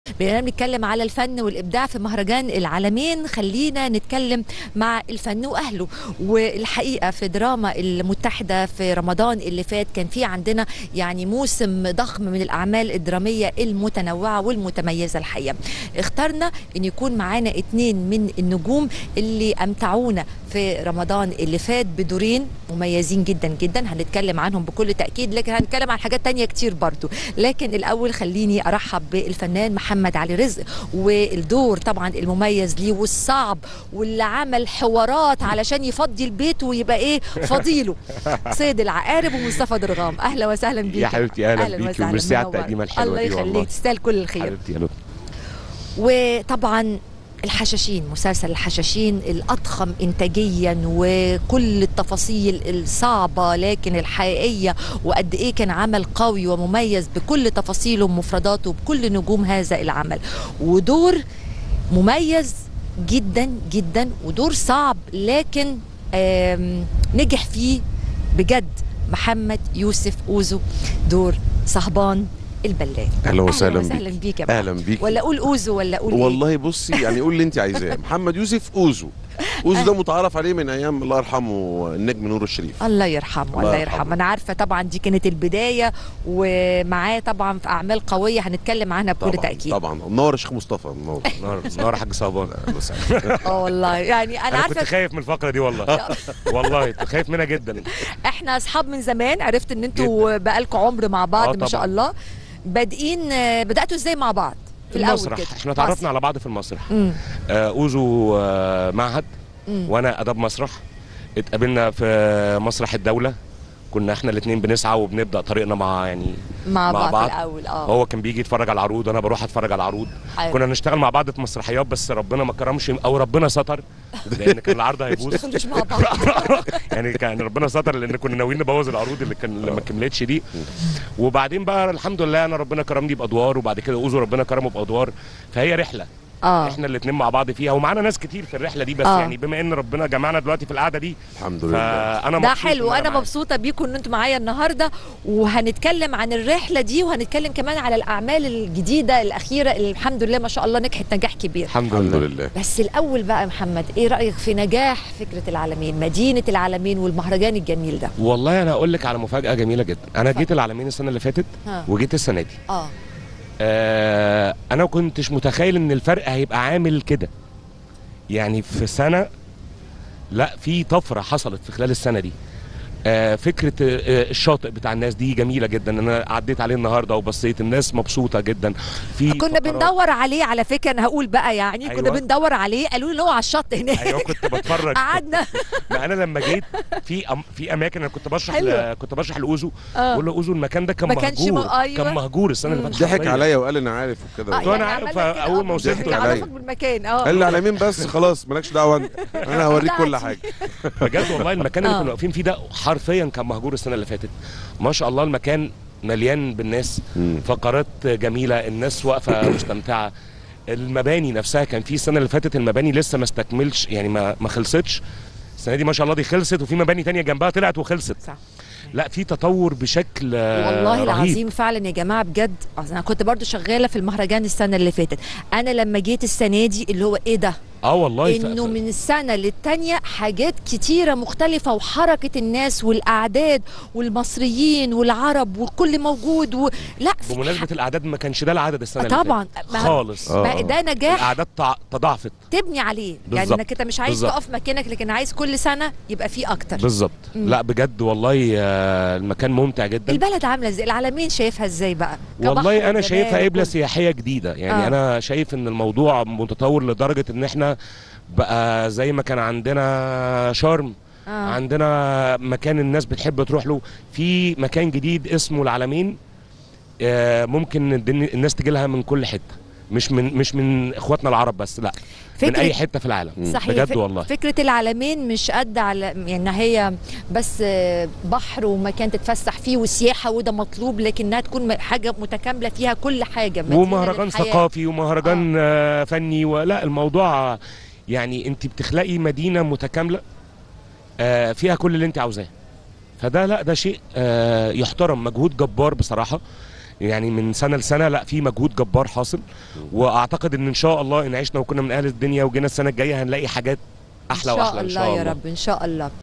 بما بنتكلم على الفن والابداع في مهرجان العالمين خلينا نتكلم مع الفن واهله والحقيقه في دراما المتحده في رمضان اللي فات كان في عندنا يعني موسم ضخم من الاعمال الدراميه المتنوعه والمتميزه الحقيقه اخترنا ان يكون معانا اتنين من النجوم اللي امتعونا في رمضان اللي فات بدورين مميزين جدا جدا هنتكلم عنهم بكل تاكيد لكن هنتكلم عن حاجات تانية كتير برضو لكن الاول خليني ارحب بالفنان محمد علي رزق والدور طبعا المميز ليه والصعب واللي عمل حوارات علشان يفضي البيت ويبقى ايه فضيله صيد العقارب ومصطفى درغام اهلا وسهلا بيك يا حبيبتي اهلا بيكي وسهلا، وميرسي على منور. التقديمه الحلوه الله دي والله يخليك تستاهل كل الخير حبيبتي يا لطفي وطبعا الحشاشين مسلسل الحشاشين الأضخم إنتاجيا وكل التفاصيل الصعبة لكن الحقيقية وقد إيه كان عمل قوي ومميز بكل تفاصيله ومفرداته بكل نجوم هذا العمل ودور مميز جدا جدا ودور صعب لكن آم، نجح فيه بجد محمد يوسف أوزو دور صهبان البلاد اهلا وسهلا وسهلا بيك بيك يا محمد. اهلا بيك ولا اقول اوزو ولا اقول إيه؟ والله بصي يعني قول اللي انت عايزاه محمد يوسف اوزو اوزو ده متعارف عليه من ايام الله يرحمه النجم نور الشريف الله يرحمه الله الله يرحمه يرحمه. انا عارفه طبعا دي كانت البدايه ومعاه طبعا في اعمال قويه هنتكلم عنها بكل طبعا تاكيد طبعا منور يا شيخ مصطفى منور نهار نهار حاج صهبان أهلاً وسهلاً. اه والله يعني انا, انا كنت عارفه خايف من الفقره دي والله والله كنت خايف منها جدا احنا اصحاب من زمان عرفت ان انتوا بقالكم عمر مع بعض آه ما شاء طبعاً. الله بادئين آه، بداتوا ازاي مع بعض في الاول المسرح كده احنا اتعرفنا على بعض في المسرح امم آه، اوزو آه، معهد مم. وانا اداب مسرح اتقابلنا في مسرح الدوله كنا احنا الاثنين بنسعى وبنبدا طريقنا مع يعني مع, مع بعض, بعض. في الاول اه هو كان بيجي يتفرج على العروض انا بروح اتفرج على العروض حلو. كنا نشتغل مع بعض في مسرحيات بس ربنا ما كرمش او ربنا ستر لان كان العرض هيبوظ مش مع بعض يعني كان ربنا ستر لان كنا ناويين نبوظ العروض اللي كان اللي ما كملتش دي وبعدين بقى الحمد لله انا ربنا كرمني بادوار وبعد كده اوزو ربنا كرمه بادوار فهي رحله اه احنا الاثنين مع بعض فيها ومعانا ناس كتير في الرحله دي بس آه. يعني بما ان ربنا جمعنا دلوقتي في القعده دي الحمد لله فانا ده مبسوط حلو إن انا معاكم. مبسوطه بيكم ان انتوا معايا النهارده وهنتكلم عن الرحله دي وهنتكلم كمان على الاعمال الجديده الاخيره اللي الحمد لله ما شاء الله نجحت نجاح كبير الحمد الحمد لله لله بس الاول بقى يا محمد ايه رايك في نجاح فكره العالمين مدينه العالمين والمهرجان الجميل ده والله انا اقول لك على مفاجاه جميله جدا انا اتفضل. جيت العالمين السنه اللي فاتت ها وجيت السنه دي اه آه انا ما كنتش متخيل ان الفرق هيبقى عامل كده يعني في سنه لا في طفره حصلت في خلال السنه دي آه فكره آه الشاطئ بتاع الناس دي جميله جدا انا عديت عليه النهارده وبصيت الناس مبسوطه جدا في كنا فقرات- بندور عليه على فكره انا هقول بقى يعني كنا أيوة. بندور عليه قالوا لي ان هو على الشط هناك ايوه كنت بتفرج قعدنا لا انا لما جيت في أم في اماكن انا كنت بشرح حلوة. ل... كنت بشرح لاوزو آه. بقول له اوزو المكان ده كان ما كانش مهجور م- أيوة. كان مهجور السنه اللي مم. فاتت ضحك حرفياً. عليا وقال انا عارف وكده آه، وأنا يعني عارف عمل لك كده، أول آه، ما وصلت يعني عليا. عرفك بالمكان اه قال لي على مين بس خلاص مالكش دعوه انت انا هوريك كل حاجه بجد والله المكان اللي آه. كنا واقفين فيه ده حرفيا كان مهجور السنه اللي فاتت ما شاء الله المكان مليان بالناس مم. فقرات جميله الناس واقفه مستمتعه المباني نفسها كان في السنه اللي فاتت المباني لسه ما استكملش يعني ما ما خلصتش السنه دي ما شاء الله دي خلصت وفي مباني تانية جنبها طلعت وخلصت صح لا في تطور بشكل آه، والله رهيب. العظيم فعلا يا جماعه بجد أصل انا كنت برضو شغاله في المهرجان السنه اللي فاتت انا لما جيت السنه دي اللي هو ايه ده اه والله ف- انه ف- من السنه للتانيه حاجات كتيره مختلفه وحركه الناس والاعداد والمصريين والعرب والكل موجود و... لا في بمناسبه الاعداد ما كانش ده العدد السنه اللي طبعا فاتت ما- خالص آه. ما ده نجاح الاعداد تع- تضاعفت تبني عليه يعني بالظبط. انك انت مش عايز بالظبط. تقف مكانك لكن عايز كل سنه يبقى فيه اكتر بالظبط مم. لا بجد والله آه، المكان ممتع جدا البلد عامله ازاي العالمين شايفها ازاي بقى كبحر والله انا وجمال شايفها قبله وكل- سياحيه جديده يعني آه. آه. انا شايف ان الموضوع متطور لدرجه ان احنا بقى زي ما كان عندنا شرم آه. آه. عندنا مكان الناس بتحب تروح له في مكان جديد اسمه العلمين آه ممكن الدن- الناس تجي لها من كل حته مش من مش من اخواتنا العرب بس لا من اي حته في العالم صحيح بجد فك- والله فكره العالمين مش قد على يعني هي بس آه، بحر ومكان تتفسح فيه وسياحه وده مطلوب لكنها تكون م- حاجه متكامله فيها كل حاجه مدينة ومهرجان للحياة. ثقافي ومهرجان آه. فني ولا الموضوع يعني انت بتخلقي مدينه متكامله آه فيها كل اللي انت عاوزاه فده لا ده شيء آه يحترم مجهود جبار بصراحه يعني من سنه لسنه لا في مجهود جبار حاصل واعتقد ان ان شاء الله ان عشنا وكنا من اهل الدنيا وجينا السنه الجايه هنلاقي حاجات احلى ان شاء واحلى الله يا رب ان شاء الله